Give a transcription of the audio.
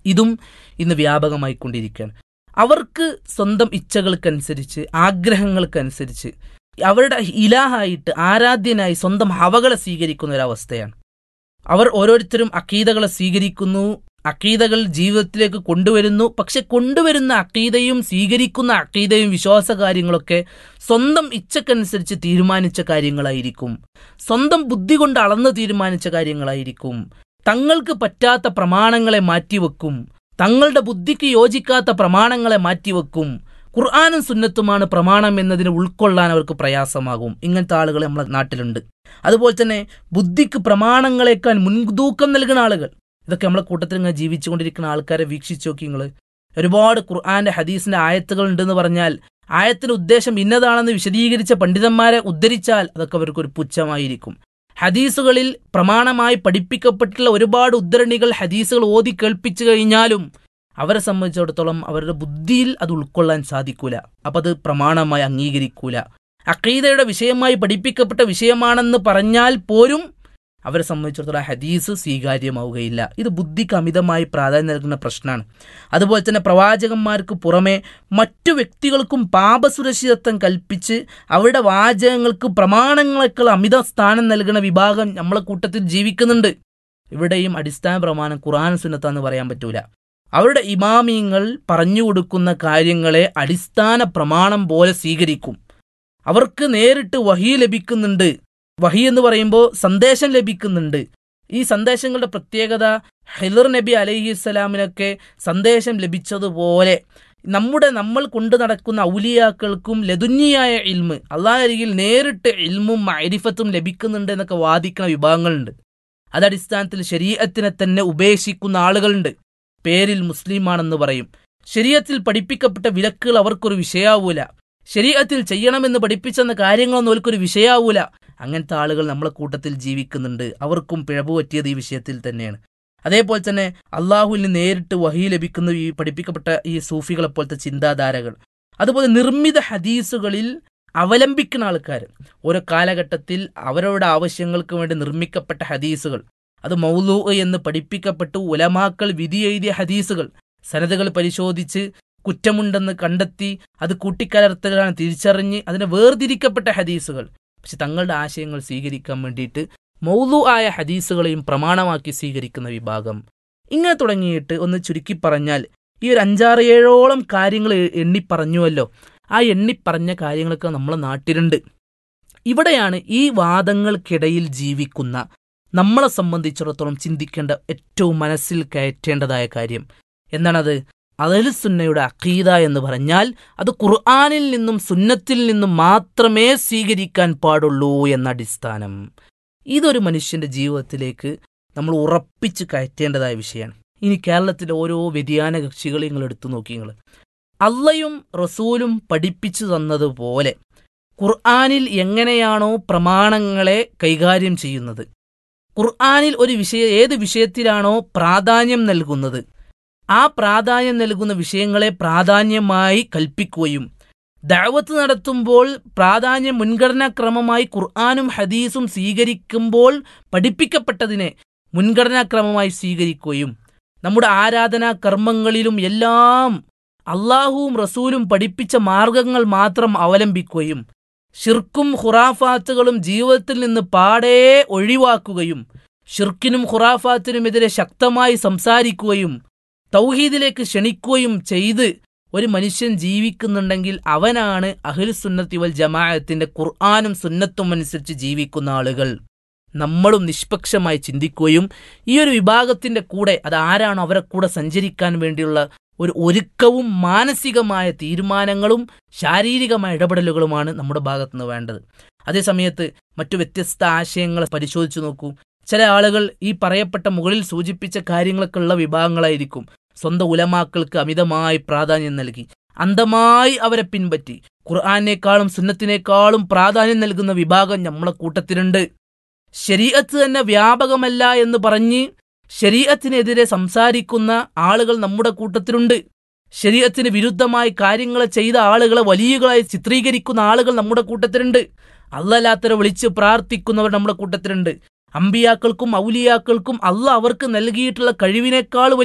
ഇതും ഇന്ന് വ്യാപകമായിക്കൊണ്ടിരിക്കുകയാണ് അവർക്ക് സ്വന്തം ഇച്ഛകൾക്കനുസരിച്ച് ആഗ്രഹങ്ങൾക്കനുസരിച്ച് അവരുടെ ഇലാഹായിട്ട് ആരാധ്യനായി സ്വന്തം ഹവകളെ സ്വീകരിക്കുന്ന ഒരവസ്ഥയാണ് അവർ ഓരോരുത്തരും അക്കീതകളെ സ്വീകരിക്കുന്നു അക്കീതകൾ ജീവിതത്തിലേക്ക് കൊണ്ടുവരുന്നു പക്ഷെ കൊണ്ടുവരുന്ന അക്കീതയും സ്വീകരിക്കുന്ന അക്കീതയും വിശ്വാസ കാര്യങ്ങളൊക്കെ സ്വന്തം ഇച്ഛക്കനുസരിച്ച് തീരുമാനിച്ച കാര്യങ്ങളായിരിക്കും സ്വന്തം ബുദ്ധി കൊണ്ട് അളന്ന് തീരുമാനിച്ച കാര്യങ്ങളായിരിക്കും തങ്ങൾക്ക് പറ്റാത്ത പ്രമാണങ്ങളെ മാറ്റിവെക്കും തങ്ങളുടെ ബുദ്ധിക്ക് യോജിക്കാത്ത പ്രമാണങ്ങളെ മാറ്റിവെക്കും ഖുർആാനും സുന്നത്തുമാണ് പ്രമാണം എന്നതിന് ഉൾക്കൊള്ളാൻ അവർക്ക് പ്രയാസമാകും ഇങ്ങനത്തെ ആളുകൾ നമ്മുടെ നാട്ടിലുണ്ട് അതുപോലെ തന്നെ ബുദ്ധിക്ക് പ്രമാണങ്ങളെക്കാൾ മുൻതൂക്കം നൽകുന്ന ആളുകൾ ഇതൊക്കെ നമ്മളെ കൂട്ടത്തിൽ ഇങ്ങനെ ജീവിച്ചുകൊണ്ടിരിക്കുന്ന ആൾക്കാരെ വീക്ഷിച്ചു നോക്കി നിങ്ങൾ ഒരുപാട് ഖുർആന്റെ ഹദീസിന്റെ ആയത്തുകൾ ഉണ്ടെന്ന് പറഞ്ഞാൽ ആയത്തിന്റെ ഉദ്ദേശം ഇന്നതാണെന്ന് വിശദീകരിച്ച പണ്ഡിതന്മാരെ ഉദ്ധരിച്ചാൽ അതൊക്കെ അവർക്ക് ഒരു പുച്ഛമായിരിക്കും ഹദീസുകളിൽ പ്രമാണമായി പഠിപ്പിക്കപ്പെട്ടിട്ടുള്ള ഒരുപാട് ഉദ്ധരണികൾ ഹദീസുകൾ ഓതി കേൾപ്പിച്ചു കഴിഞ്ഞാലും അവരെ സംബന്ധിച്ചിടത്തോളം അവരുടെ ബുദ്ധിയിൽ അത് ഉൾക്കൊള്ളാൻ സാധിക്കൂല അപ്പം അത് പ്രമാണമായി അംഗീകരിക്കൂല അക്കീദയുടെ വിഷയമായി പഠിപ്പിക്കപ്പെട്ട വിഷയമാണെന്ന് പറഞ്ഞാൽ പോലും അവരെ സംബന്ധിച്ചിടത്തോളം ഹദീസ് സ്വീകാര്യമാവുകയില്ല ഇത് ബുദ്ധിക്ക് അമിതമായി പ്രാധാന്യം നൽകുന്ന പ്രശ്നമാണ് അതുപോലെ തന്നെ പ്രവാചകന്മാർക്ക് പുറമെ മറ്റു വ്യക്തികൾക്കും പാപസുരക്ഷിതത്വം കൽപ്പിച്ച് അവരുടെ വാചകങ്ങൾക്ക് പ്രമാണങ്ങളെക്കാൾ അമിത സ്ഥാനം നൽകുന്ന വിഭാഗം നമ്മളെ കൂട്ടത്തിൽ ജീവിക്കുന്നുണ്ട് ഇവിടെയും അടിസ്ഥാന പ്രമാണം ഖുർആൻ സുന്നത്താന്ന് പറയാൻ പറ്റൂല അവരുടെ ഇമാമിയങ്ങൾ പറഞ്ഞു കൊടുക്കുന്ന കാര്യങ്ങളെ അടിസ്ഥാന പ്രമാണം പോലെ സ്വീകരിക്കും അവർക്ക് നേരിട്ട് വഹി ലഭിക്കുന്നുണ്ട് വഹി എന്ന് പറയുമ്പോൾ സന്ദേശം ലഭിക്കുന്നുണ്ട് ഈ സന്ദേശങ്ങളുടെ പ്രത്യേകത ഹിലർ നബി അലഹിസ്സലാമിനൊക്കെ സന്ദേശം ലഭിച്ചതുപോലെ നമ്മുടെ നമ്മൾ കൊണ്ടു നടക്കുന്ന ഔലിയാക്കൾക്കും ലതുന്യായ ഇൽമ് അള്ളാഹരികിൽ നേരിട്ട് ഇൽമും മൈരിഫത്തും ലഭിക്കുന്നുണ്ട് എന്നൊക്കെ വാദിക്കുന്ന വിഭാഗങ്ങളുണ്ട് അതടിസ്ഥാനത്തിൽ ശരീരത്തിനെ തന്നെ ഉപേക്ഷിക്കുന്ന ആളുകളുണ്ട് പേരിൽ മുസ്ലിമാണെന്ന് പറയും ശരീരത്തിൽ പഠിപ്പിക്കപ്പെട്ട വിലക്കുകൾ അവർക്കൊരു വിഷയാവൂല ശരീരത്തിൽ ചെയ്യണമെന്ന് പഠിപ്പിച്ചെന്ന കാര്യങ്ങളൊന്നും അവർക്കൊരു വിഷയാവൂല അങ്ങനത്തെ ആളുകൾ നമ്മളെ കൂട്ടത്തിൽ ജീവിക്കുന്നുണ്ട് അവർക്കും പിഴവ് പറ്റിയത് ഈ വിഷയത്തിൽ തന്നെയാണ് അതേപോലെ തന്നെ അള്ളാഹുവിൽ നിന്ന് നേരിട്ട് വഹി ലഭിക്കുന്ന ഈ പഠിപ്പിക്കപ്പെട്ട ഈ സൂഫികളെ പോലത്തെ ചിന്താധാരകൾ അതുപോലെ നിർമ്മിത ഹദീസുകളിൽ അവലംബിക്കുന്ന ആൾക്കാർ ഓരോ കാലഘട്ടത്തിൽ അവരവരുടെ ആവശ്യങ്ങൾക്ക് വേണ്ടി നിർമ്മിക്കപ്പെട്ട ഹദീസുകൾ അത് മൗലൂ എന്ന് പഠിപ്പിക്കപ്പെട്ടു ഉലമാക്കൾ വിധി എഴുതിയ ഹദീസുകൾ സനതകൾ പരിശോധിച്ച് കുറ്റമുണ്ടെന്ന് കണ്ടെത്തി അത് കൂട്ടിക്കലർത്തലാണ് തിരിച്ചറിഞ്ഞ് അതിനെ വേർതിരിക്കപ്പെട്ട ഹദീസുകൾ പക്ഷെ തങ്ങളുടെ ആശയങ്ങൾ സ്വീകരിക്കാൻ വേണ്ടിയിട്ട് മൗലു ആയ ഹദീസുകളെയും പ്രമാണമാക്കി സ്വീകരിക്കുന്ന വിഭാഗം ഇങ്ങനെ തുടങ്ങിയിട്ട് ഒന്ന് ചുരുക്കി പറഞ്ഞാൽ ഈ ഒരു അഞ്ചാറ് ഏഴോളം കാര്യങ്ങൾ എണ്ണി പറഞ്ഞുവല്ലോ ആ എണ്ണിപ്പറഞ്ഞ കാര്യങ്ങളൊക്കെ നമ്മളെ നാട്ടിലുണ്ട് ഇവിടെയാണ് ഈ വാദങ്ങൾക്കിടയിൽ ജീവിക്കുന്ന നമ്മളെ സംബന്ധിച്ചിടത്തോളം ചിന്തിക്കേണ്ട ഏറ്റവും മനസ്സിൽ കയറ്റേണ്ടതായ കാര്യം എന്താണത് അദലുസുന്നയുടെ അഖീദ എന്ന് പറഞ്ഞാൽ അത് ഖുർആാനിൽ നിന്നും സുന്നത്തിൽ നിന്നും മാത്രമേ സ്വീകരിക്കാൻ പാടുള്ളൂ എന്ന അടിസ്ഥാനം ഇതൊരു മനുഷ്യന്റെ ജീവിതത്തിലേക്ക് നമ്മൾ ഉറപ്പിച്ച് കയറ്റേണ്ടതായ വിഷയമാണ് ഇനി കേരളത്തിലെ ഓരോ വ്യതിയാന കക്ഷികൾ നിങ്ങൾ എടുത്തു നോക്കി നിങ്ങൾ അള്ളയും റസൂലും പഠിപ്പിച്ചു തന്നതുപോലെ ഖുർആാനിൽ എങ്ങനെയാണോ പ്രമാണങ്ങളെ കൈകാര്യം ചെയ്യുന്നത് ഖുർആാനിൽ ഒരു വിഷയ ഏത് വിഷയത്തിലാണോ പ്രാധാന്യം നൽകുന്നത് ആ പ്രാധാന്യം നൽകുന്ന വിഷയങ്ങളെ പ്രാധാന്യമായി കൽപ്പിക്കുകയും ദാവത്ത് നടത്തുമ്പോൾ പ്രാധാന്യം മുൻഗണനാക്രമമായി ഖുർആാനും ഹദീസും സ്വീകരിക്കുമ്പോൾ പഠിപ്പിക്കപ്പെട്ടതിനെ മുൻഗണനാക്രമമായി സ്വീകരിക്കുകയും നമ്മുടെ ആരാധനാ കർമ്മങ്ങളിലും എല്ലാം അള്ളാഹുവും റസൂലും പഠിപ്പിച്ച മാർഗങ്ങൾ മാത്രം അവലംബിക്കുകയും ഷിർക്കും ഖുറാഫാത്തുകളും ജീവിതത്തിൽ നിന്ന് പാടേ ഒഴിവാക്കുകയും ഷിർക്കിനും ഖുറാഫാത്തിനുമെതിരെ ശക്തമായി സംസാരിക്കുകയും തൗഹീദിലേക്ക് ക്ഷണിക്കുകയും ചെയ്ത് ഒരു മനുഷ്യൻ ജീവിക്കുന്നുണ്ടെങ്കിൽ അവനാണ് അഹിൽസുന്നത്തി വൽ ജമാഅത്തിന്റെ ഖുർആാനും സുന്നത്തും അനുസരിച്ച് ജീവിക്കുന്ന ആളുകൾ നമ്മളും നിഷ്പക്ഷമായി ചിന്തിക്കുകയും ഈ ഒരു വിഭാഗത്തിന്റെ കൂടെ അത് ആരാണോ അവരെ കൂടെ സഞ്ചരിക്കാൻ വേണ്ടിയുള്ള ഒരു ഒരുക്കവും മാനസികമായ തീരുമാനങ്ങളും ശാരീരികമായ ഇടപെടലുകളുമാണ് നമ്മുടെ ഭാഗത്തുനിന്ന് വേണ്ടത് അതേസമയത്ത് മറ്റു വ്യത്യസ്ത ആശയങ്ങളെ പരിശോധിച്ചു നോക്കൂ ചില ആളുകൾ ഈ പറയപ്പെട്ട മുകളിൽ സൂചിപ്പിച്ച കാര്യങ്ങളൊക്കെ ഉള്ള വിഭാഗങ്ങളായിരിക്കും സ്വന്തം ഉലമാക്കൾക്ക് അമിതമായി പ്രാധാന്യം നൽകി അന്ധമായി അവരെ പിൻപറ്റി ഖുർആാനേക്കാളും സുന്നത്തിനേക്കാളും പ്രാധാന്യം നൽകുന്ന വിഭാഗം നമ്മളെ കൂട്ടത്തിലുണ്ട് ശരീഅത്ത് തന്നെ വ്യാപകമല്ല എന്ന് പറഞ്ഞ് ശരീഅത്തിനെതിരെ സംസാരിക്കുന്ന ആളുകൾ നമ്മുടെ കൂട്ടത്തിലുണ്ട് ശരീരത്തിന് വിരുദ്ധമായി കാര്യങ്ങൾ ചെയ്ത ആളുകളെ വലിയകളായി ചിത്രീകരിക്കുന്ന ആളുകൾ നമ്മുടെ കൂട്ടത്തിലുണ്ട് അല്ലല്ലാത്തവരെ വിളിച്ച് പ്രാർത്ഥിക്കുന്നവർ നമ്മുടെ കൂട്ടത്തിലുണ്ട് അമ്പിയാക്കൾക്കും ഔലിയാക്കൾക്കും അല്ല അവർക്ക് നൽകിയിട്ടുള്ള കഴിവിനേക്കാൾ